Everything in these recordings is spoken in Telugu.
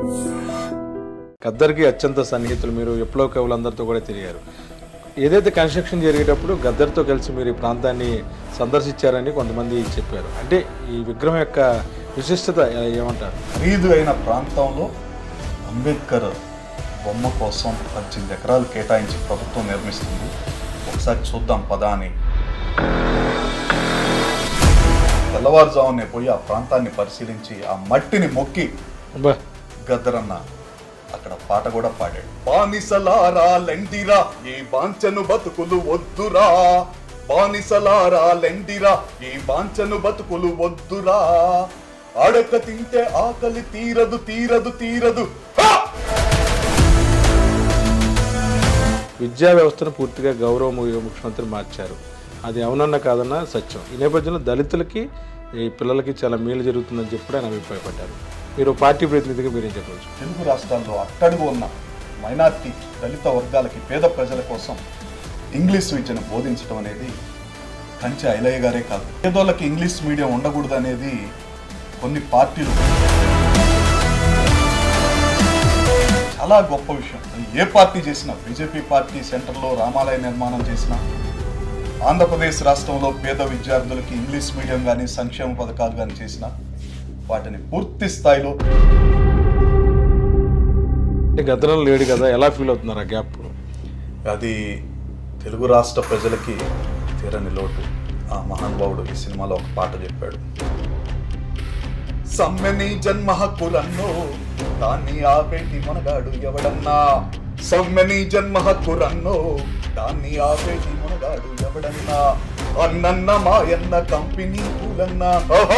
గద్దర్కి అత్యంత సన్నిహితులు మీరు విప్లవ కవులందరితో కూడా తిరిగారు ఏదైతే కన్స్ట్రక్షన్ జరిగేటప్పుడు గద్దర్తో కలిసి మీరు ఈ ప్రాంతాన్ని సందర్శించారని కొంతమంది చెప్పారు అంటే ఈ విగ్రహం యొక్క విశిష్టత ఏ- ఏమంటారు ఖరీదు అయిన ప్రాంతంలో అంబేద్కర్ బొమ్మ కోసం పద్దెనిమిది ఎకరాలు కేటాయించి ప్రభుత్వం నిర్మిస్తుంది ఒకసారి చూద్దాం పదా అని తెల్లవారుజామునే పోయి ఆ ప్రాంతాన్ని పరిశీలించి ఆ మట్టిని మొక్కి అబ్బా గద్దరన్న అక్కడ పాట కూడా పాడాడు బానిసలారా లెండిరా ఈ బాంచను బతుకులు వద్దురా బానిసలారా లెండిరా ఈ బాంచను బతుకులు వద్దురా అడక తింటే ఆకలి తీరదు తీరదు తీరదు హా! విద్యా వ్యవస్థను పూర్తిగా గౌరవ ము- ముఖ్యమంత్రి మార్చారు అది అవునన్న కాదన్న సత్యం ఈ నేపథ్యంలో దళితులకి ఈ పిల్లలకి చాలా మేలు జరుగుతుందని చెప్పి కూడా ఆయన అభిప్రాయపడ్డారు మీరు పార్టీ ప్రతినిధిగా మీరేం చెప్పవచ్చు తెలుగు రాష్ట్రాల్లో అట్టడుగు ఉన్న మైనార్టీ దళిత వర్గాలకి పేద ప్రజల కోసం ఇంగ్లీష్ విద్యను బోధించడం అనేది కంచె ఐలయ్య గారే కాదు పేదోళ్ళకి ఇంగ్లీష్ మీడియం ఉండకూడదు అనేది కొన్ని పార్టీలు చాలా గొప్ప విషయం అది ఏ పార్టీ చేసినా బీజేపీ పార్టీ సెంటర్లో రామాలయ నిర్మాణం చేసినా ఆంధ్రప్రదేశ్ రాష్ట్రంలో పేద విద్యార్థులకి ఇంగ్లీష్ మీడియం కానీ సంక్షేమ పథకాలు కానీ చేసినా వాటిని పూర్తి స్థాయిలో అంటే గతంలో లేడు కదా ఎలా ఫీల్ అవుతున్నారు ఆ గ్యాప్ అది తెలుగు రాష్ట్ర ప్రజలకి తీరని లోటు ఆ మహానుభావుడు ఈ సినిమాలో ఒక పాట చెప్పాడు సమ్మెని జన్మ హక్కురన్నో దాన్ని ఆపేటి మనగాడు ఎవడన్నా సమ్మెని జన్మ హక్కురన్నో దాన్ని ఆపేటి మనగాడు ఎవడన్నా అన్నన్న మాయన్న కంపెనీ పూలన్నా ఓహో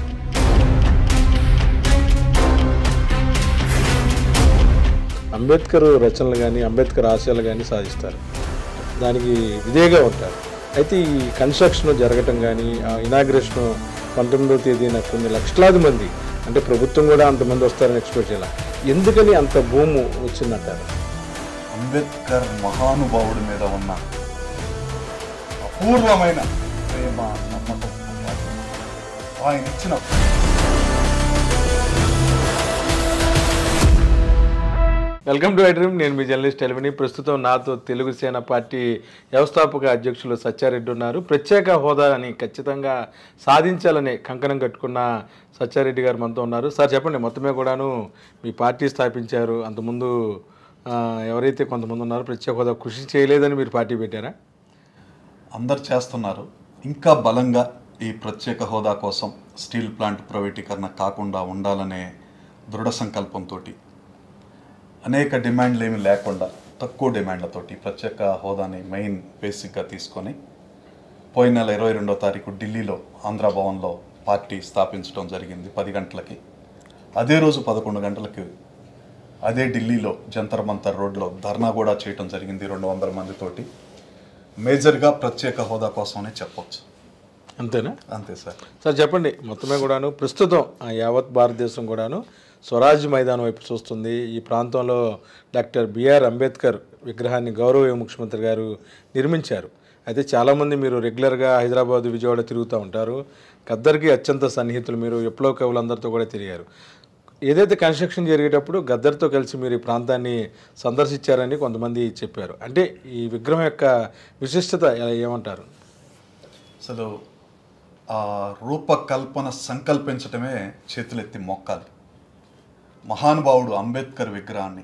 అంబేద్కర్ రచనలు కానీ అంబేద్కర్ ఆశయాలు కానీ సాధిస్తారు దానికి విధేయగా ఉంటారు అయితే ఈ కన్స్ట్రక్షన్ జరగటం కానీ ఆ ఇనాగ్రేషన్ పంతొమ్మిదవ తేదీన కొన్ని లక్షలాది మంది అంటే ప్రభుత్వం కూడా అంతమంది వస్తారని ఎక్స్పెక్ట్ చేయాలి ఎందుకని అంత భూము వచ్చిందంటారు అంబేద్కర్ మహానుభావుడి మీద ఉన్న అపూర్వమైన ప్రేమ నమ్మకం ఆయన ఇచ్చిన వెల్కమ్ టు ఐడ్రీమ్ నేను మీ జర్నలిస్ట్ ఎలిమిని ప్రస్తుతం నాతో తెలుగు సేన పార్టీ వ్యవస్థాపక అధ్యక్షులు సత్యారెడ్డి ఉన్నారు ప్రత్యేక హోదాని ఖచ్చితంగా సాధించాలని కంకణం కట్టుకున్న సత్యారెడ్డి గారు మనతో ఉన్నారు సార్ చెప్పండి మొత్తమే కూడాను మీ పార్టీ స్థాపించారు అంతకుముందు ఆ, ఎవరైతే కొంతమంది ఉన్నారో ప్రత్యేక హోదా కృషి చేయలేదని మీరు పార్టీ పెట్టారా అందరు చేస్తున్నారు ఇంకా బలంగా ఈ ప్రత్యేక హోదా కోసం స్టీల్ ప్లాంట్ ప్రైవేటీకరణ కాకుండా ఉండాలనే దృఢ సంకల్పంతో అనేక డిమాండ్లు ఏమి లేకుండా తక్కువ డిమాండ్లతోటి ప్రత్యేక హోదాని మెయిన్ బేసిక్గా తీసుకొని పోయిన నెల ఇరవై రెండో తారీఖు ఢిల్లీలో ఆంధ్ర భవన్లో పార్టీ స్థాపించడం జరిగింది పది గంటలకి అదే రోజు పదకొండు గంటలకి అదే ఢిల్లీలో జంతర్ మంతర్ రోడ్లో ధర్నా కూడా చేయటం జరిగింది రెండు వందల మందితోటి మేజర్గా ప్రత్యేక హోదా కోసమనే చెప్పొచ్చు అంతేనా అంతే సార్ సార్ చెప్పండి మొత్తమే కూడాను ప్రస్తుతం ఆ యావత్ భారతదేశం కూడాను స్వరాజ్ మైదానం వైపు చూస్తుంది ఈ ప్రాంతంలో డాక్టర్ బిఆర్ అంబేద్కర్ విగ్రహాన్ని గౌరవ ముఖ్యమంత్రి గారు నిర్మించారు అయితే చాలామంది మీరు రెగ్యులర్గా హైదరాబాద్ విజయవాడ తిరుగుతూ ఉంటారు గద్దర్కి అత్యంత సన్నిహితులు మీరు విప్లవ కవులందరితో కూడా తిరిగారు ఏదైతే కన్స్ట్రక్షన్ జరిగేటప్పుడు గద్దర్తో కలిసి మీరు ఈ ప్రాంతాన్ని సందర్శించారని కొంతమంది చెప్పారు అంటే ఈ విగ్రహం యొక్క విశిష్టత ఏ- ఏమంటారు అసలు ఆ రూపకల్పన సంకల్పించటమే చేతులెత్తి మొక్కాలి మహానుభావుడు అంబేద్కర్ విగ్రహాన్ని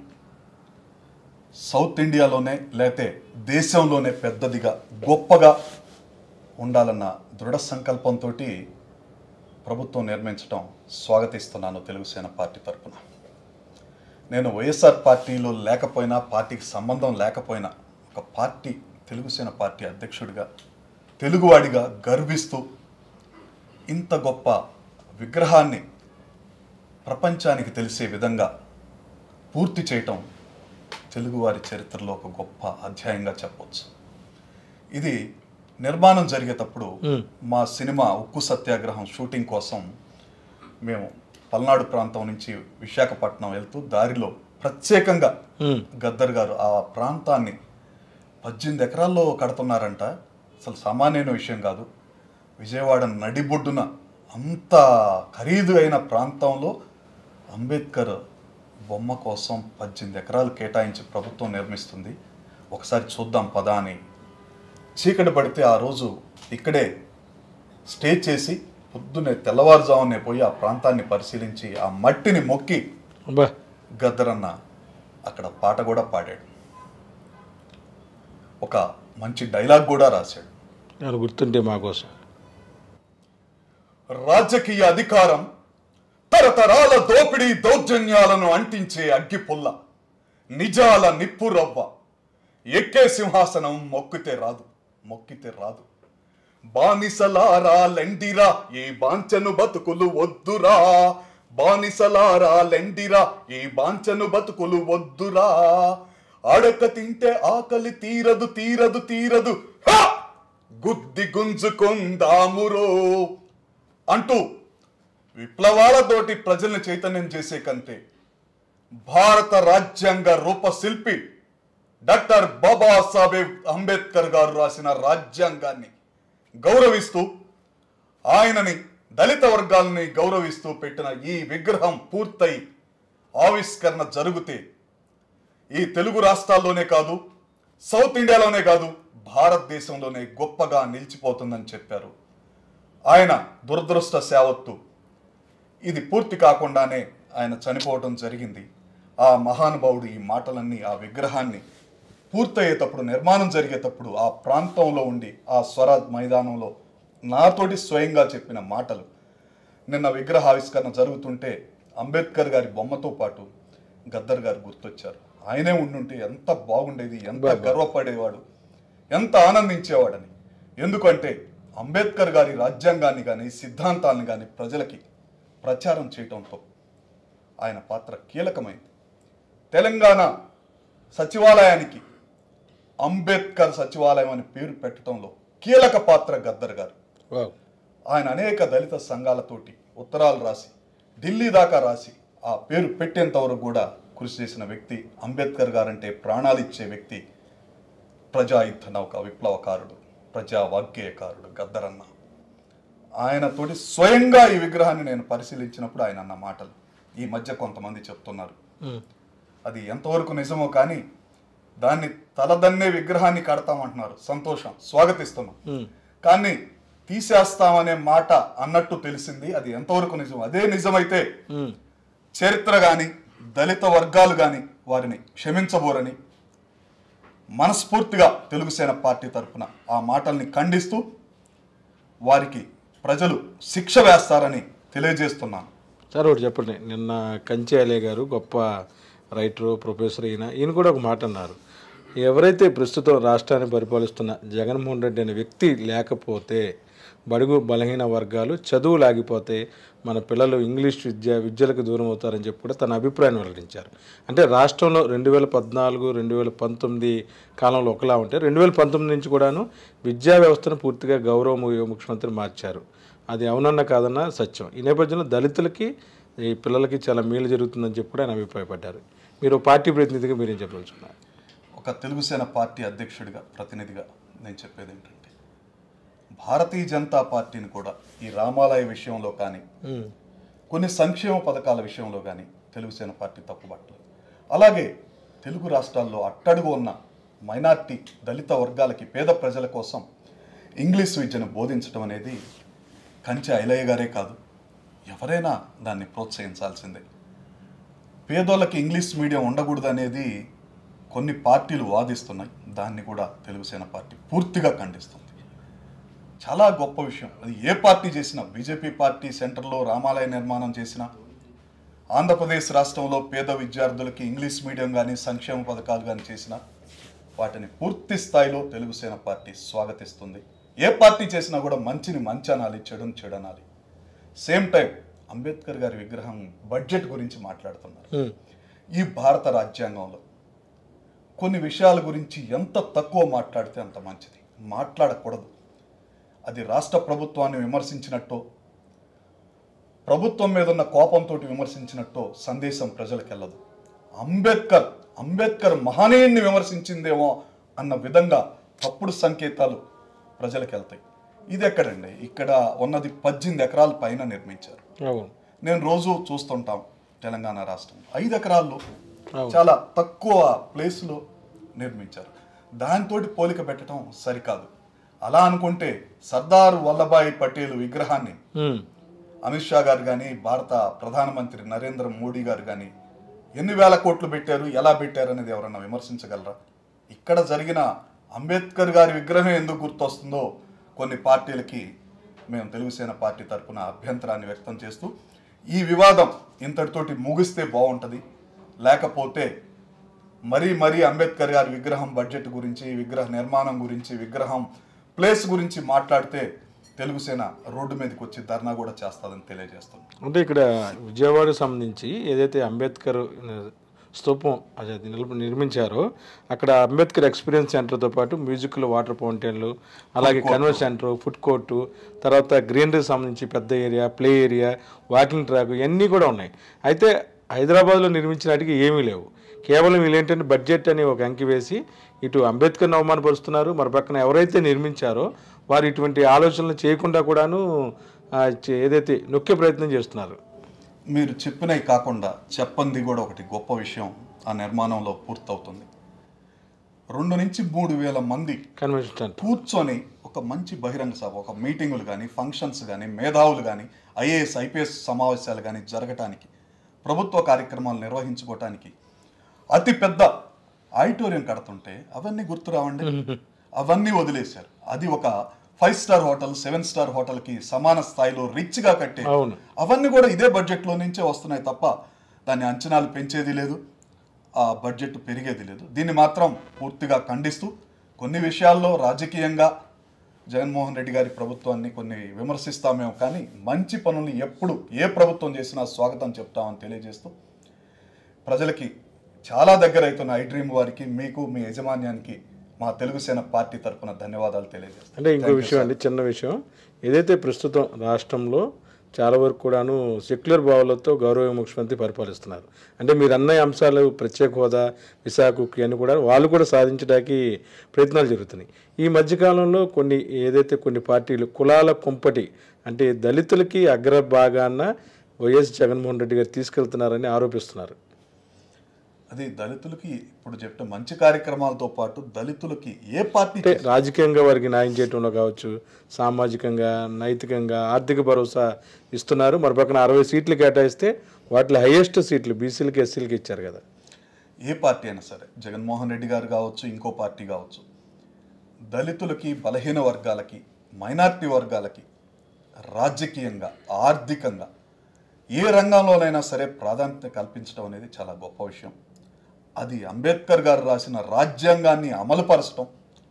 సౌత్ ఇండియాలోనే లేతే దేశంలోనే పెద్దదిగా గొప్పగా ఉండాలన్న దృఢ సంకల్పంతో ప్రభుత్వం నిర్మించడం స్వాగతిస్తున్నాను తెలుగు సేన పార్టీ తరపున నేను వైఎస్ఆర్ పార్టీలో లేకపోయినా పార్టీకి సంబంధం లేకపోయినా ఒక పార్టీ తెలుగు సేన పార్టీ అధ్యక్షుడిగా తెలుగువాడిగా గర్విస్తూ ఇంత గొప్ప విగ్రహాన్ని ప్రపంచానికి తెలిసే విధంగా పూర్తి చేయటం తెలుగువారి చరిత్రలో ఒక గొప్ప అధ్యాయంగా చెప్పొచ్చు ఇది నిర్మాణం జరిగేటప్పుడు మా సినిమా ఉక్కు సత్యాగ్రహం షూటింగ్ కోసం మేము పల్నాడు ప్రాంతం నుంచి విశాఖపట్నం వెళ్తూ దారిలో ప్రత్యేకంగా గద్దర్ గారు ఆ ప్రాంతాన్ని పద్దెనిమిది ఎకరాల్లో కడుతున్నారంట అసలు సామాన్యమైన విషయం కాదు విజయవాడ నడిబొడ్డున అంత ఖరీదు అయిన ప్రాంతంలో అంబేద్కర్ బొమ్మ కోసం పద్దెనిమిది ఎకరాలు కేటాయించి ప్రభుత్వం నిర్మిస్తుంది ఒకసారి చూద్దాం పదా అని చీకటి పడితే ఆ రోజు ఇక్కడే స్టే చేసి పొద్దున్నే తెల్లవారుజామునే పోయి ఆ ప్రాంతాన్ని పరిశీలించి ఆ మట్టిని మొక్కి అబ్బా గద్దరన్న అక్కడ పాట కూడా పాడాడు ఒక మంచి డైలాగ్ కూడా రాశాడు నేను గుర్తుంటే మా కోసం రాజకీయ అధికారం తరతరాల దోపిడీ దౌర్జన్యాలను అంటించే అగ్గిపుల్ల నిజాల నిప్పు రవ్వ ఎక్కే సింహాసనం మొక్కితే రాదు మొక్కితే రాదు బానిసలారా లెండిరా ఏ బాంచను బతుకులు వద్దురా బానిసలారా లెండిరా ఏ బాంచను బతుకులు వద్దురా అడక తింటే ఆకలి తీరదు తీరదు తీరదు హా! గుద్ది గుంజుకుందామురో అంటూ విప్లవాలతోటి ప్రజల్ని చైతన్యం చేసే కంతే భారత రాజ్యాంగ రూపశిల్పి డాక్టర్ బాబాసాహెబ్ అంబేద్కర్ గారు రాసిన రాజ్యాంగాన్ని గౌరవిస్తూ ఆయనని దళిత వర్గాలని గౌరవిస్తూ పెట్టిన ఈ విగ్రహం పూర్తయి ఆవిష్కరణ జరిగితే ఈ తెలుగు రాష్ట్రాల్లోనే కాదు సౌత్ ఇండియాలోనే కాదు భారతదేశంలోనే గొప్పగా నిలిచిపోతుందని చెప్పారు ఆయన దురదృష్ట సేవత్తు ఇది పూర్తి కాకుండానే ఆయన చనిపోవటం జరిగింది ఆ మహానుభావుడు ఈ మాటలన్నీ ఆ విగ్రహాన్ని పూర్తయ్యేటప్పుడు నిర్మాణం జరిగేటప్పుడు ఆ ప్రాంతంలో ఉండి ఆ స్వరాజ్ మైదానంలో నాతోటి స్వయంగా చెప్పిన మాటలు నిన్న విగ్రహావిష్కరణ జరుగుతుంటే అంబేద్కర్ గారి బొమ్మతో పాటు గద్దర్ గారు గుర్తొచ్చారు ఆయనే ఉండుంటే ఎంత బాగుండేది ఎంత గర్వపడేవాడు ఎంత ఆనందించేవాడని ఎందుకంటే అంబేద్కర్ గారి రాజ్యాంగాన్ని కానీ సిద్ధాంతాలను కానీ ప్రజలకి ప్రచారం చేయటంతో ఆయన పాత్ర కీలకమైంది తెలంగాణ సచివాలయానికి అంబేద్కర్ సచివాలయం అని పేరు పెట్టడంలో కీలక పాత్ర గద్దర్ గారు వావ్ ఆయన అనేక దళిత సంఘాలతోటి ఉత్తరాలు రాసి ఢిల్లీ దాకా రాసి ఆ పేరు పెట్టేంత వరకు కూడా కృషి చేసిన వ్యక్తి అంబేద్కర్ గారంటే ప్రాణాలు ఇచ్చే వ్యక్తి ప్రజాయుద్ధ నౌక విప్లవకారుడు ప్రజా వాగ్గేయకారుడు గద్దరన్న ఆయనతోటి స్వయంగా ఈ విగ్రహాన్ని నేను పరిశీలించినప్పుడు ఆయన అన్న మాటలు ఈ మధ్య కొంతమంది చెప్తున్నారు ఉమ్. అది ఎంతవరకు నిజమో కానీ దాన్ని తలదన్నే విగ్రహాన్ని కడతామంటున్నారు సంతోషం స్వాగతిస్తున్నాం ఉమ్. కానీ తీసేస్తామనే మాట అన్నట్టు తెలిసింది అది ఎంతవరకు నిజం అదే నిజమైతే ఉమ్. చరిత్ర కానీ దళిత వర్గాలు కానీ వారిని క్షమించబోరని మనస్ఫూర్తిగా తెలుగు సేన పార్టీ తరఫున ఆ మాటల్ని ఖండిస్తూ వారికి ప్రజలు శిక్ష వేస్తారని తెలియజేస్తున్నాను సార్ ఒకటి చెప్పండి నిన్న కంచి అలే గారు గొప్ప రైటరు ప్రొఫెసర్ ఈయన ఈయన కూడా ఒక మాట అన్నారు ఎవరైతే ప్రస్తుతం రాష్ట్రాన్ని పరిపాలిస్తున్న జగన్మోహన్ రెడ్డి అనే వ్యక్తి లేకపోతే బడుగు బలహీన వర్గాలు చదువు లాగిపోతే మన పిల్లలు ఇంగ్లీష్ విద్య విద్యలకు దూరం అవుతారని చెప్పి కూడా తన అభిప్రాయం వెల్లడించారు అంటే రాష్ట్రంలో రెండు వేల పద్నాలుగు రెండు వేల పంతొమ్మిది కాలంలో ఒకలా ఉంటే రెండు వేల పంతొమ్మిది నుంచి కూడాను విద్యా వ్యవస్థను పూర్తిగా గౌరవ ము- ముఖ్యమంత్రి మార్చారు అది అవునన్న కాదన్న సత్యం ఈ నేపథ్యంలో దళితులకి ఈ పిల్లలకి చాలా మేలు జరుగుతుందని చెప్పి కూడా ఆయన అభిప్రాయపడ్డారు మీరు పార్టీ ప్రతినిధిగా మీరేం చెప్పదలుచుకున్నారు ఒక తెలుగు సేన పార్టీ అధ్యక్షుడిగా ప్రతినిధిగా నేను చెప్పేది ఏంటంటే భారతీయ జనతా పార్టీని కూడా ఈ రామాలయ విషయంలో కానీ ఉమ్, కొన్ని సంక్షేమ పథకాల విషయంలో కానీ తెలుగు సేన పార్టీ తప్పుపట్టలేదు అలాగే తెలుగు రాష్ట్రాల్లో అట్టడుగు ఉన్న మైనార్టీ దళిత వర్గాలకి పేద ప్రజల కోసం ఇంగ్లీష్ విద్యను బోధించడం అనేది కంచె ఐలయ్య గారే కాదు ఎవరైనా దాన్ని ప్రోత్సహించాల్సిందే పేదోళ్ళకి ఇంగ్లీష్ మీడియం ఉండకూడదు అనేది కొన్ని పార్టీలు వాదిస్తున్నాయి దాన్ని కూడా తెలుగు సేన పార్టీ పూర్తిగా ఖండిస్తుంది చాలా గొప్ప విషయం అది ఏ పార్టీ చేసినా బీజేపీ పార్టీ సెంటర్లో రామాలయ నిర్మాణం చేసినా ఆంధ్రప్రదేశ్ రాష్ట్రంలో పేద విద్యార్థులకి ఇంగ్లీష్ మీడియం కానీ సంక్షేమ పథకాలు కానీ చేసినా వాటిని పూర్తి స్థాయిలో తెలుగు సేన పార్టీ స్వాగతిస్తుంది ఏ పార్టీ చేసినా కూడా మంచిని మంచి అనాలి చెడుని చెడనాలి సేమ్ టైం అంబేద్కర్ గారి విగ్రహం బడ్జెట్ గురించి మాట్లాడుతున్నారు ఉమ్, ఈ భారత రాజ్యాంగంలో కొన్ని విషయాల గురించి ఎంత తక్కువ మాట్లాడితే అంత మంచిది మాట్లాడకూడదు అది రాష్ట్ర ప్రభుత్వాన్ని విమర్శించినట్టో ప్రభుత్వం మీద ఉన్న కోపంతో విమర్శించినట్టో సందేశం ప్రజలకు వెళ్ళదు అంబేద్కర్ అంబేద్కర్ మహనీయుణ్ణి విమర్శించిందేమో అన్న విధంగా తప్పుడు సంకేతాలు ప్రజలకు వెళ్తాయి ఇది ఎక్కడండి ఇక్కడ ఉన్నది పద్దెనిమిది ఎకరాల పైన నిర్మించారు అవును నేను రోజు చూస్తుంటాం తెలంగాణ రాష్ట్రం ఐదు ఎకరాల్లో అవును. చాలా తక్కువ ప్లేస్లో నిర్మించారు దాంతో పోలిక పెట్టడం సరికాదు అలా అనుకుంటే సర్దార్ వల్లభాయ్ పటేల్ విగ్రహాన్ని ఉమ్, అమిత్ షా గారు కానీ భారత ప్రధానమంత్రి నరేంద్ర మోడీ గారు కానీ ఎన్ని వేల కోట్లు పెట్టారు ఎలా పెట్టారు అనేది ఎవరన్నా విమర్శించగలరా ఇక్కడ జరిగిన అంబేద్కర్ గారి విగ్రహం ఎందుకు గుర్తొస్తుందో కొన్ని పార్టీలకి మేము తెలుగుసేన పార్టీ తరపున అభ్యంతరాన్ని వ్యక్తం చేస్తూ ఈ వివాదం ఇంతటితోటి ముగిస్తే బాగుంటుంది లేకపోతే మరీ మరీ అంబేద్కర్ గారి విగ్రహం బడ్జెట్ గురించి విగ్రహ నిర్మాణం గురించి విగ్రహం ప్లేస్ గురించి మాట్లాడితే తెలుగుసేన రోడ్డు మీదకి వచ్చి ధర్నా కూడా చేస్తుందని తెలియజేస్తున్నాం అంటే ఇక్కడ విజయవాడకు సంబంధించి ఏదైతే అంబేద్కర్ స్తూపం అదే నిలుపు నిర్మించారో అక్కడ అంబేద్కర్ ఎక్స్పీరియన్స్ సెంటర్తో పాటు మ్యూజికల్ వాటర్ ఫౌంటైన్లు అలాగే కన్వెన్షన్ సెంటర్ ఫుడ్ కోర్టు తర్వాత గ్రీనరీకి సంబంధించి పెద్ద area play area walking track ఇవన్నీ కూడా ఉన్నాయి అయితే హైదరాబాద్లో నిర్మించినట్టుగా ఏమీ లేవు కేవలం వీళ్ళేంటంటే బడ్జెట్ అని ఒక అంకి వేసి ఇటు అంబేద్కర్ని అవమానపరుస్తున్నారు మరి పక్కన ఎవరైతే నిర్మించారో వారు ఇటువంటి ఆలోచనలు చేయకుండా కూడాను ఆ, చే- ఏదైతే నొక్కే ప్రయత్నం చేస్తున్నారు మీరు చెప్పినవి కాకుండా చెప్పంది కూడా ఒకటి గొప్ప విషయం ఆ నిర్మాణంలో పూర్తవుతుంది రెండు నుంచి మూడు వేల మంది కన్వెన్షన్ సెంటర్ కూర్చొని ఒక మంచి బహిరంగ సభ ఒక మీటింగులు కానీ ఫంక్షన్స్ కానీ మేధావులు కానీ ఐఏఎస్ ఐపీఎస్ సమావేశాలు కానీ జరగటానికి ప్రభుత్వ కార్యక్రమాలు నిర్వహించుకోవటానికి అతి పెద్ద ఆడిటోరియం కడుతుంటే అవన్నీ గుర్తు రావండి అవన్నీ వదిలేశారు అది ఒక five star hotel seven star హోటల్కి సమాన స్థాయిలో రిచ్గా కట్టే అవును అవన్నీ కూడా ఇదే బడ్జెట్లో నుంచే వస్తున్నాయి తప్ప దాని అంచనాలు పెంచేది లేదు ఆ బడ్జెట్ పెరిగేది లేదు దీన్ని మాత్రం పూర్తిగా ఖండిస్తూ కొన్ని విషయాల్లో రాజకీయంగా జగన్మోహన్ రెడ్డి గారి ప్రభుత్వాన్ని కొన్ని విమర్శిస్తామేమో కానీ మంచి పనుల్ని ఎప్పుడు ఏ ప్రభుత్వం చేసినా స్వాగతం చెప్తామని తెలియజేస్తూ ప్రజలకి చాలా దగ్గర అవుతున్న ఐ డ్రీమ్ వారికి మీకు మీ యజమాన్యానికి మా తెలుగు సేన పార్టీ తరపున ధన్యవాదాలు తెలియజేస్తాం అంటే ఇంకో విషయం అండి చిన్న విషయం ఏదైతే ప్రస్తుతం రాష్ట్రంలో చాలా వరకు కూడాను సెక్యులర్ భావాలతో గౌరవ ముఖ్యమంత్రి పరిపాలిస్తున్నారు అంటే మీరు అన్న అంశాలు ప్రత్యేక హోదా విశాఖకి అని కూడా వాళ్ళు కూడా సాధించడానికి ప్రయత్నాలు జరుగుతున్నాయి ఈ మధ్యకాలంలో కొన్ని ఏదైతే కొన్ని పార్టీలు కులాల కుంపటి అంటే దళితులకి అగ్రభాగాన వైఎస్ జగన్మోహన్ రెడ్డి గారు తీసుకెళ్తున్నారని ఆరోపిస్తున్నారు అది దళితులకి ఇప్పుడు చెప్పిన మంచి కార్యక్రమాలతో పాటు దళితులకి ఏ పార్టీ అంటే రాజకీయంగా వారికి న్యాయం చేయటంలో కావచ్చు సామాజికంగా నైతికంగా ఆర్థిక భరోసా ఇస్తున్నారు మరి పక్కన అరవై సీట్లు కేటాయిస్తే వాటిలో హైయెస్ట్ సీట్లు బీసీలకి ఎస్సీలకి ఇచ్చారు కదా ఏ పార్టీ అయినా సరే జగన్మోహన్ రెడ్డి గారు కావచ్చు ఇంకో పార్టీ కావచ్చు దళితులకి బలహీన వర్గాలకి మైనారిటీ వర్గాలకి రాజకీయంగా ఆర్థికంగా ఏ రంగంలోనైనా సరే ప్రాధాన్యత కల్పించడం అనేది చాలా గొప్ప విషయం అది అంబేద్కర్ గారు రాసిన రాజ్యాంగాన్ని అమలుపరచడం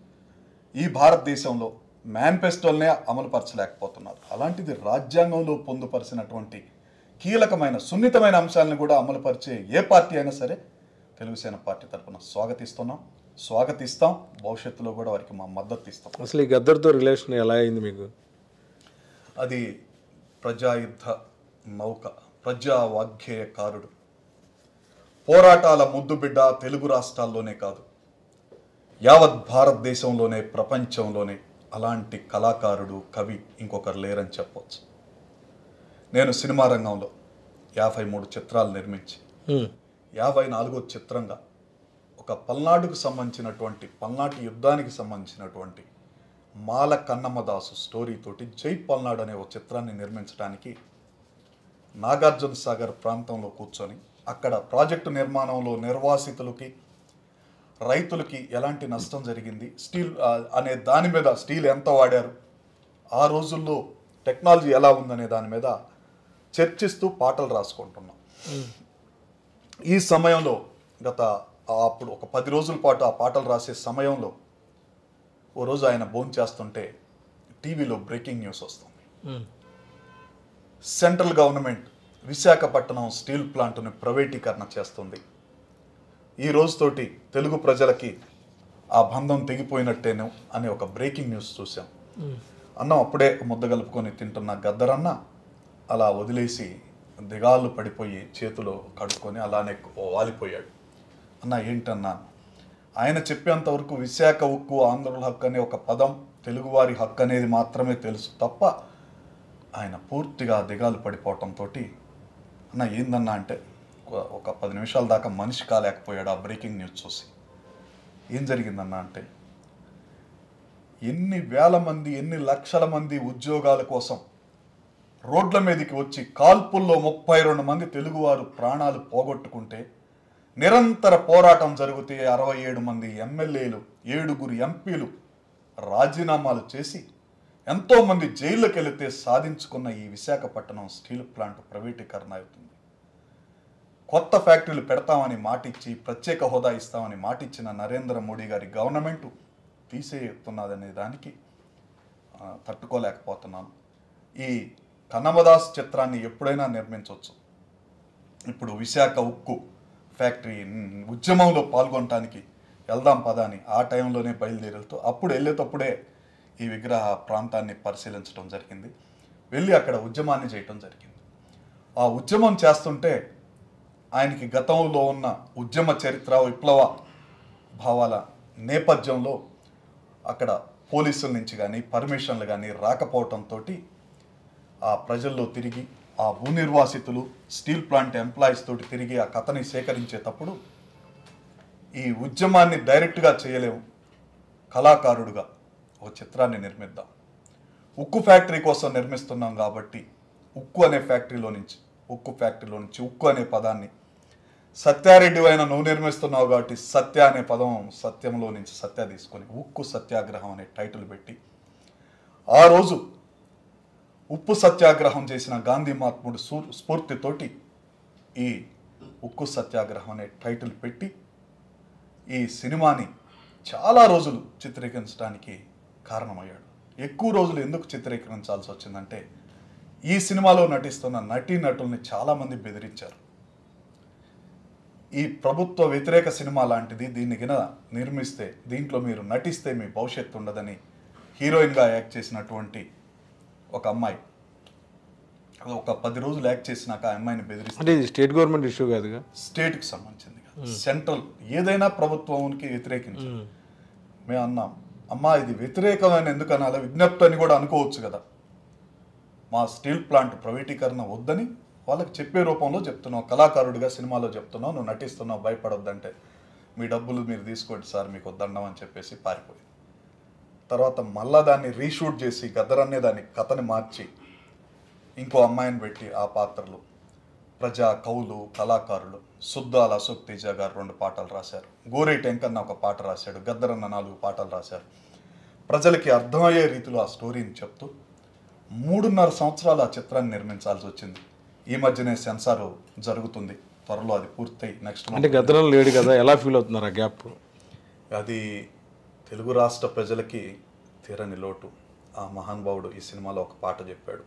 ఈ భారతదేశంలో మేనిఫెస్టోల్నే అమలుపరచలేకపోతున్నారు అలాంటిది రాజ్యాంగంలో పొందుపరిచినటువంటి కీలకమైన సున్నితమైన అంశాలను కూడా అమలుపరిచే ఏ పార్టీ అయినా సరే తెలుగుసేన పార్టీ తరఫున స్వాగతిస్తున్నాం స్వాగతిస్తాం భవిష్యత్తులో కూడా వారికి మా మద్దతు ఇస్తాం అసలు ఈ గద్దర్తో రిలేషన్ ఎలా అయింది మీకు అది ప్రజాయుద్ధ నౌక ప్రజా వాగ్గేయకారుడు పోరాటాల ముద్దుబిడ్డ తెలుగు రాష్ట్రాల్లోనే కాదు యావత్ భారతదేశంలోనే ప్రపంచంలోనే అలాంటి కళాకారుడు కవి ఇంకొకరు లేరని చెప్పవచ్చు నేను సినిమా రంగంలో యాభై మూడు చిత్రాలు నిర్మించి హ్మ్. యాభై నాలుగో చిత్రంగా ఒక పల్నాడుకు సంబంధించినటువంటి పల్నాటి యుద్ధానికి సంబంధించినటువంటి మాల కన్నమ్మదాసు స్టోరీతోటి జై పల్నాడు అనే ఒక చిత్రాన్ని నిర్మించడానికి నాగార్జున సాగర్ ప్రాంతంలో కూర్చొని అక్కడ ప్రాజెక్టు నిర్మాణంలో నిర్వాసితులకి రైతులకి ఎలాంటి నష్టం జరిగింది స్టీల్ ఆ, అనే దాని మీద స్టీల్ ఎంత వాడారు ఆ రోజుల్లో టెక్నాలజీ ఎలా ఉందనే దాని మీద చర్చిస్తూ పాటలు రాసుకుంటున్నాం ఈ సమయంలో గత ఆ అప్పుడు ఒక పది రోజుల పాటు ఆ పాటలు రాసే సమయంలో ఓ రోజు ఆయన భోజనం చేస్తుంటే టీవీలో బ్రేకింగ్ న్యూస్ వస్తుంది హ్మ్. సెంట్రల్ గవర్నమెంట్ విశాఖపట్నం స్టీల్ ప్లాంట్ను ప్రైవేటీకరణ చేస్తుంది ఈ రోజుతోటి తెలుగు ప్రజలకి ఆ బంధం తెగిపోయినట్టేను అనే ఒక బ్రేకింగ్ న్యూస్ చూసాం అన్నం అప్పుడే ముద్ద కలుపుకొని తింటున్న గద్దరన్న అలా వదిలేసి దిగాళ్ళు పడిపోయి చేతులు కడుక్కొని అలానే వాలిపోయాడు అన్న ఏంటన్నా ఆయన చెప్పేంత వరకు విశాఖ ఉక్కు ఆంధ్రుల హక్కు అనే ఒక పదం తెలుగువారి హక్కు అనేది మాత్రమే తెలుసు తప్ప ఆయన పూర్తిగా దిగాలు పడిపోవటంతో అన్న ఏందన్నా అంటే ఒక- ఒక పది నిమిషాల దాకా మనిషి కాలేకపోయాడు ఆ బ్రేకింగ్ న్యూస్ చూసి ఏం జరిగిందన్న అంటే ఎన్ని వేల మంది ఎన్ని లక్షల మంది ఉద్యోగాల కోసం రోడ్ల మీదకి వచ్చి కాల్పుల్లో ముప్పై రెండు మంది తెలుగువారు ప్రాణాలు పోగొట్టుకుంటే నిరంతర పోరాటం జరిగితే అరవై ఏడు మంది ఎమ్మెల్యేలు ఏడుగురు ఎంపీలు రాజీనామాలు చేసి ఎంతోమంది జైల్లోకి వెళితే సాధించుకున్న ఈ విశాఖపట్నం స్టీల్ ప్లాంట్ ప్రైవేటీకరణ అవుతుంది కొత్త ఫ్యాక్టరీలు పెడతామని మాటిచ్చి ప్రత్యేక హోదా ఇస్తామని మాటిచ్చిన నరేంద్ర మోడీ గారి గవర్నమెంట్ తీసేస్తున్నదనే దానికి ఆ, తట్టుకోలేకపోతున్నాను ఈ కన్నమదాస్ చిత్రాన్ని ఎప్పుడైనా నిర్మించవచ్చు ఇప్పుడు విశాఖ ఉక్కు ఫ్యాక్టరీ ఉమ్, ఉద్యమంలో పాల్గొనటానికి వెళ్దాం పదా అని ఆ టైంలోనే బయలుదేరుతూ అప్పుడు వెళ్ళేటప్పుడే ఈ విగ్రహ ప్రాంతాన్ని పరిశీలించడం జరిగింది వెళ్ళి అక్కడ ఉద్యమాన్ని చేయటం జరిగింది ఆ ఉద్యమం చేస్తుంటే ఆయనకి గతంలో ఉన్న ఉద్యమ చరిత్ర విప్లవ భావాల నేపథ్యంలో అక్కడ పోలీసుల నుంచి కానీ పర్మిషన్లు కానీ రాకపోవటంతో ఆ ప్రజల్లో తిరిగి ఆ భూ నిర్వాసితులు స్టీల్ ప్లాంట్ ఎంప్లాయీస్ తోటి తిరిగి ఆ కథని సేకరించేటప్పుడు ఈ ఉద్యమాన్ని డైరెక్ట్గా చేయలేము కళాకారుడుగా ఒక చిత్రాన్ని నిర్మిద్దాం ఉక్కు ఫ్యాక్టరీ కోసం నిర్మిస్తున్నాం కాబట్టి ఉక్కు అనే ఫ్యాక్టరీలో నుంచి ఉక్కు ఫ్యాక్టరీలో నుంచి ఉక్కు అనే పదాన్ని సత్యారెడ్డి అయిన నువ్వు నిర్మిస్తున్నావు కాబట్టి సత్య అనే పదం సత్యంలో నుంచి సత్య తీసుకొని ఉక్కు సత్యాగ్రహం అనే టైటిల్ పెట్టి ఆ రోజు ఉప్పు సత్యాగ్రహం చేసిన గాంధీ మహాత్ముడు సూ- స్ఫూర్తితోటి ఈ ఉక్కు సత్యాగ్రహం అనే టైటిల్ పెట్టి ఈ సినిమాని చాలా రోజులు చిత్రీకరించడానికి కారణమయ్యాడు ఎక్కువ రోజులు ఎందుకు చిత్రీకరించాల్సి వచ్చిందంటే ఈ సినిమాలో నటిస్తున్న నటీ నటుల్ని చాలామంది బెదిరించారు ఈ ప్రభుత్వ వ్యతిరేక సినిమా లాంటిది దీన్ని గిన నిర్మిస్తే దీంట్లో మీరు నటిస్తే మీ భవిష్యత్తు ఉండదని హీరోయిన్గా యాక్ట్ చేసినటువంటి ఒక అమ్మాయి అది ఒక పది రోజులు యాక్ట్ చేసినాక ఆ అమ్మాయిని బెదిరిస్తే అంటే ఇది స్టేట్ గవర్నమెంట్ ఇష్యూ కాదుగా స్టేట్కి సంబంధించింది కాదు. సెంట్రల్ ఏదైనా ప్రభుత్వానికి వ్యతిరేకించి మేము అన్నాం అమ్మా ఇది వ్యతిరేకమైన ఎందుకు అనాలి విజ్ఞప్తి అని కూడా అనుకోవచ్చు కదా మా స్టీల్ ప్లాంట్ ప్రైవేటీకరణ వద్దని వాళ్ళకి చెప్పే రూపంలో చెప్తున్నావు కళాకారుడిగా సినిమాలో చెప్తున్నావు నువ్వు నటిస్తున్నావు భయపడొద్దంటే మీ డబ్బులు మీరు తీసుకోండి సార్ మీకు వద్దండం అని చెప్పేసి పారిపోయింది తర్వాత మళ్ళా దాన్ని రీషూట్ చేసి గద్దరన్నే దాని కథని మార్చి ఇంకో అమ్మాయిని పెట్టి ఆ పాత్రలు ప్రజా కవులు కళాకారులు సుద్దాల అశోక్ తేజ గారు రెండు పాటలు రాశారు గోరే టెంకన్న ఒక పాట రాశాడు గద్దరన్న నాలుగు పాటలు రాశారు ప్రజలకి అర్థమయ్యే రీతిలో ఆ స్టోరీని చెప్తూ మూడున్నర సంవత్సరాలు ఆ చిత్రాన్ని నిర్మించాల్సి వచ్చింది ఈ మధ్యనే సెన్సార్ జరుగుతుంది త్వరలో అది పూర్తయి నెక్స్ట్ అంటే గద్దరం లేడు కదా ఎలా ఫీల్ అవుతున్నారు ఆ గ్యాప్ అది తెలుగు రాష్ట్ర ప్రజలకి తీరని లోటు ఆ మహానుభావుడు ఈ సినిమాలో ఒక పాట చెప్పాడు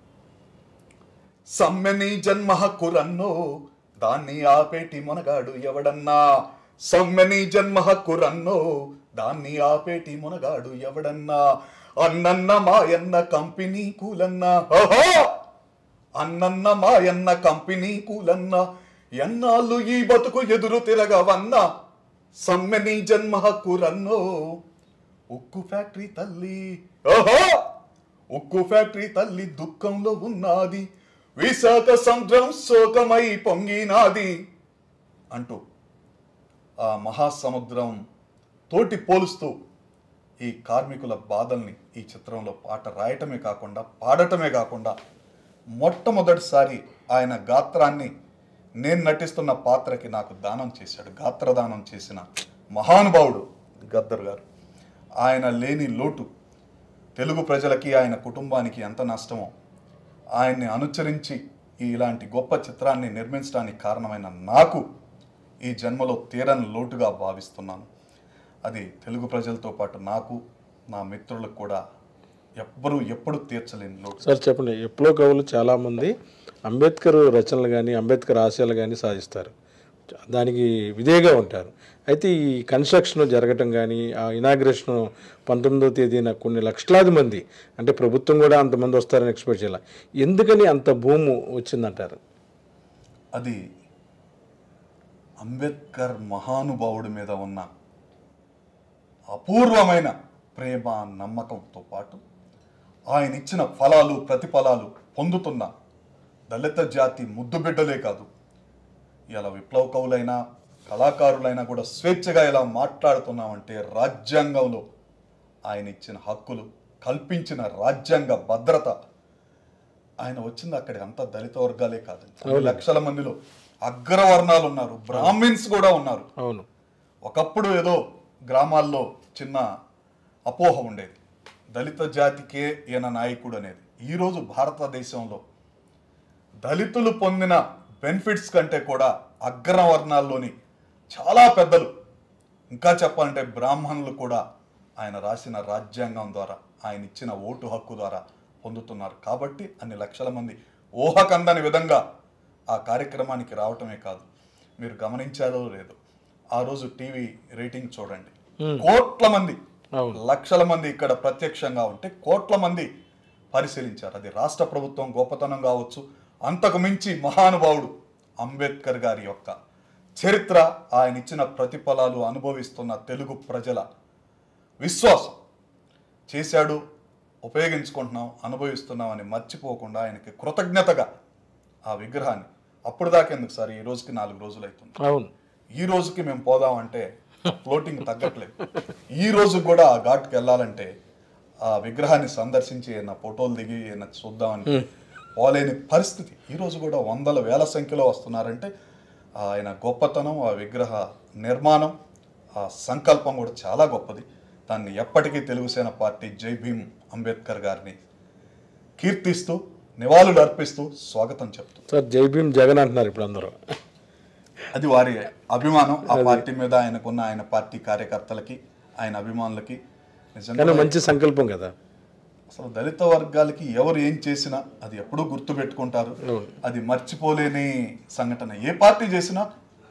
సమ్మెని జన్మ హక్కురన్నో దాన్ని ఆపేటి మునగాడు ఎవడన్నా సమ్మెని జన్మ హక్కురన్నో దాన్ని ఆపేటి మునగాడు ఎవడన్నా అన్నన్న మాయన్న కంపెనీ కూలన్న ఓహో అన్నన్న మాయన్న కంపెనీ కూలన్న ఎన్నాళ్ళు ఈ బతుకు ఎదురు తిరగవన్నా సమ్మెని జన్మ హక్కురన్నో ఉక్కు ఫ్యాక్టరీ తల్లి ఓహో ఉక్కు ఫ్యాక్టరీ తల్లి దుఃఖంలో ఉన్నది విశాఖ సముద్రం శోకమై పొంగినాది అంటూ ఆ మహాసముద్రం తోటి పోలుస్తూ ఈ కార్మికుల బాధల్ని ఈ చిత్రంలో పాట రాయటమే కాకుండా పాడటమే కాకుండా మొట్టమొదటిసారి ఆయన గాత్రాన్ని నేను నటిస్తున్న పాత్రకి నాకు దానం చేశాడు గాత్రదానం చేసిన మహానుభావుడు గద్దర్ గారు ఆయన లేని లోటు తెలుగు ప్రజలకి ఆయన కుటుంబానికి ఎంత నష్టమో ఆయన్ని అనుచరించి ఈ ఇలాంటి గొప్ప చిత్రాన్ని నిర్మించడానికి కారణమైన నాకు ఈ జన్మలో తీరని లోటుగా భావిస్తున్నాను అది తెలుగు ప్రజలతో పాటు నాకు నా మిత్రులకు కూడా ఎవ్వరూ ఎప్పుడు తీర్చలేని లోటు సార్ చెప్పండి ఎప్పుడో కవులు చాలామంది అంబేద్కర్ రచనలు కానీ అంబేద్కర్ ఆశయాలు కానీ సాధిస్తారు దానికి విధేయగా ఉంటారు అయితే ఈ కన్స్ట్రక్షన్ జరగటం కానీ ఆ ఇనాగ్రేషన్ పంతొమ్మిదో తేదీన కొన్ని లక్షలాది మంది అంటే ప్రభుత్వం కూడా అంతమంది వస్తారని ఎక్స్పెక్ట్ చేయాలి ఎందుకని అంత భూము వచ్చిందంటారు అది అంబేద్కర్ మహానుభావుడి మీద ఉన్న అపూర్వమైన ప్రేమ నమ్మకంతో పాటు ఆయన ఇచ్చిన ఫలాలు ప్రతిఫలాలు పొందుతున్న దళిత జాతి ముద్దుబిడ్డలే కాదు ఇలా విప్లవ కవులైనా కళాకారులైనా కూడా స్వేచ్ఛగా ఇలా మాట్లాడుతున్నామంటే రాజ్యాంగంలో ఆయన ఇచ్చిన హక్కులు కల్పించిన రాజ్యాంగ భద్రత ఆయన వచ్చింది అక్కడి అంత దళిత వర్గాలే కాదు కొన్ని లక్షల మందిలో అగ్రవర్ణాలు ఉన్నారు బ్రాహ్మిన్స్ కూడా ఉన్నారు అవును ఒకప్పుడు ఏదో గ్రామాల్లో చిన్న అపోహ ఉండేది దళిత జాతికే ఈయన నాయకుడు అనేది ఈరోజు భారతదేశంలో దళితులు పొందిన బెనిఫిట్స్ కంటే కూడా అగ్రవర్ణాల్లోని చాలా పెద్దలు ఇంకా చెప్పాలంటే బ్రాహ్మణులు కూడా ఆయన రాసిన రాజ్యాంగం ద్వారా ఆయన ఇచ్చిన ఓటు హక్కు ద్వారా పొందుతున్నారు కాబట్టి అన్ని లక్షల మంది ఊహకందని విధంగా ఆ కార్యక్రమానికి రావటమే కాదు మీరు గమనించారో లేదో ఆ రోజు టీవీ రేటింగ్ చూడండి కోట్ల మంది అవును. లక్షల మంది ఇక్కడ ప్రత్యక్షంగా ఉంటే కోట్ల మంది పరిశీలించారు అది రాష్ట్ర ప్రభుత్వం గొప్పతనం కావచ్చు అంతకు మించి మహానుభావుడు అంబేద్కర్ గారి యొక్క చరిత్ర ఆయన ఇచ్చిన ప్రతిఫలాలు అనుభవిస్తున్న తెలుగు ప్రజల విశ్వాసం చేశాడు ఉపయోగించుకుంటున్నాం అనుభవిస్తున్నాం అని మర్చిపోకుండా ఆయనకి కృతజ్ఞతగా ఆ విగ్రహాన్ని అప్పుడు దాకా ఎందుకు సార్ ఈ రోజుకి నాలుగు రోజులు అవుతుంది అవును ఈ రోజుకి మేము పోదామంటే ఫ్లోటింగ్ తగ్గట్లేదు ఈ రోజు కూడా ఆ ఘాట్కి వెళ్ళాలంటే ఆ విగ్రహాన్ని సందర్శించి ఏమైనా ఫోటోలు దిగి ఏమైనా చూద్దామని పోలేని పరిస్థితి ఈ రోజు కూడా వందల వేల సంఖ్యలో వస్తున్నారంటే ఆయన గొప్పతనం ఆ విగ్రహ నిర్మాణం ఆ సంకల్పం కూడా చాలా గొప్పది దాన్ని ఎప్పటికీ తెలుగుసేన పార్టీ జై భీమ్ అంబేద్కర్ గారిని కీర్తిస్తూ నివాళులు అర్పిస్తూ స్వాగతం చెప్తూ సార్ జై భీమ్ జగన్ అంటున్నారు ఇప్పుడు అందరూ అది వారి అభిమానం ఆ పార్టీ మీద ఆయనకున్న ఆయన పార్టీ కార్యకర్తలకి ఆయన అభిమానులకి నిజంగా కానీ మంచి సంకల్పం కదా అసలు దళిత వర్గాలకి ఎవరు ఏం చేసినా అది ఎప్పుడూ గుర్తు పెట్టుకుంటారు అవును. అది మర్చిపోలేని సంఘటన ఏ పార్టీ చేసినా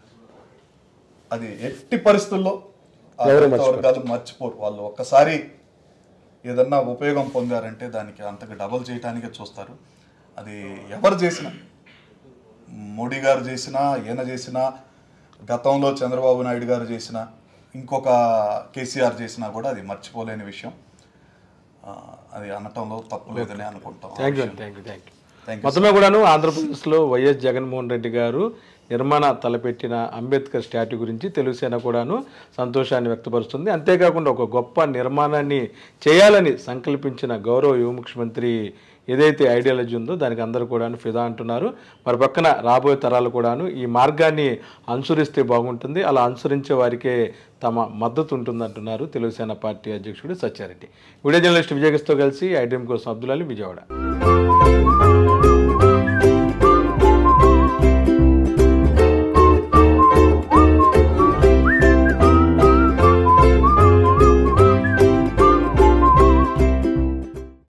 అది ఎట్టి పరిస్థితుల్లో ఆ ఎవరు దళిత వర్గాలు మర్చిపోరు వాళ్ళు ఒక్కసారి ఏదన్నా ఉపయోగం పొందారంటే దానికి అంతకు డబల్ చేయటానికే చూస్తారు అది ఎవరు చేసినా మోడీ గారు చేసినా ఈయన చేసినా గతంలో చంద్రబాబు నాయుడు గారు చేసినా ఇంకొక కేసీఆర్ చేసినా కూడా అది మర్చిపోలేని విషయం ఆ, అది అనటంలో తప్పు లేదని అనుకుంటాం thank you thank you thank you thank మొత్తమే కూడాను ఆంధ్రప్రదేశ్లో వైఎస్ జగన్మోహన్ రెడ్డి గారు నిర్మాణ తలపెట్టిన అంబేద్కర్ స్టాట్యూ గురించి తెలుగుసేన కూడాను సంతోషాన్ని వ్యక్తపరుస్తుంది అంతేకాకుండా ఒక గొప్ప నిర్మాణాన్ని చేయాలని సంకల్పించిన గౌరవ యువ ముఖ్యమంత్రి ఏదైతే ఐడియాలజీ ఉందో దానికి అందరూ కూడాను ఫిదా అంటున్నారు మరి పక్కన రాబోయే తరాలు కూడాను ఈ మార్గాన్ని అనుసరిస్తే బాగుంటుంది అలా అనుసరించే వారికే తమ మద్దతు ఉంటుంది అంటున్నారు తెలుగుసేన పార్టీ అధ్యక్షుడు సత్యారెడ్డి వీడియో జర్నలిస్ట్ విజయగస్తో కలిసి ఐడిఎం కోసం అబ్దుల్ అలీ విజయవాడ